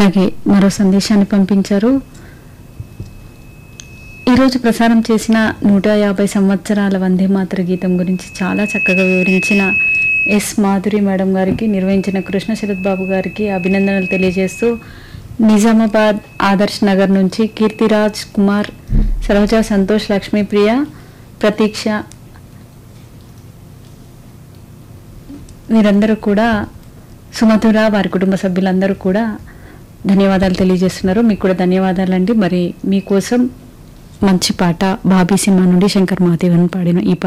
అలాగే మరో సందేశాన్ని పంపించారు ఈరోజు ప్రసారం చేసిన నూట యాభై సంవత్సరాల వందే మాతర గీతం గురించి చాలా చక్కగా వివరించిన ఎస్ మాధురి మేడం గారికి నిర్వహించిన కృష్ణ శరత్ బాబు గారికి అభినందనలు తెలియజేస్తూ నిజామాబాద్ ఆదర్శ్ నగర్ నుంచి కీర్తిరాజ్ కుమార్ సరోజ సంతోష్ లక్ష్మీప్రియ ప్రతీక్ష వీరందరూ కూడా సుమధుర వారి కుటుంబ సభ్యులందరూ కూడా ధన్యవాదాలు తెలియజేస్తున్నారు మీకు కూడా ధన్యవాదాలండి మరి మీకోసం మంచి పాట బాబీ సినిమా నుండి శంకర్ మహాదేవన్ పాడిన ఈ పాట